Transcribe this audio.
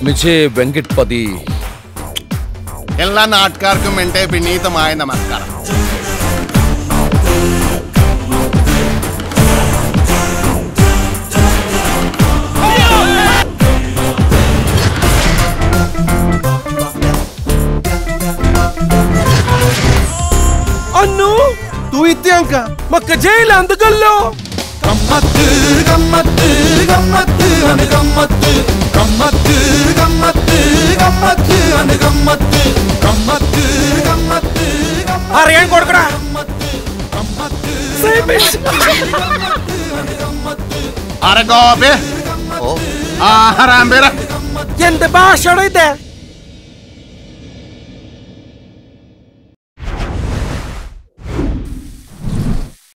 മിജേ വെങ്കിട്ട് പതി എല്ലാ നാട്ടുകാർക്കും എന്റെ വിനീതമായ നമസ്കാരം ಅನ್ನು ತೂ ಇತ್ಯಾಂಕ ಮಕ್ಕ ಜೈಲ ಅಂದಗಲ್ಲೋ ಗಮ್ಮತ್ತು ಗಮ್ಮತ್ತು ಗಮ್ಮತ್ತು ಅನು ಗಮ್ಮತ್ತು ಗಮ್ಮತ್ತು ಗಮ್ಮತ್ತು ಗಮ್ಮತ್ತು ಅನು ಗಮ್ಮತ್ತು ಗಮ್ಮತ್ತು ಗಮ್ಮತ್ತು അറിയാൻ കൊടുക്കടാ അരെ ഗോപി ആ ഹറാമ്പേര എന്ത് ഭാഷയാണോ ഇത്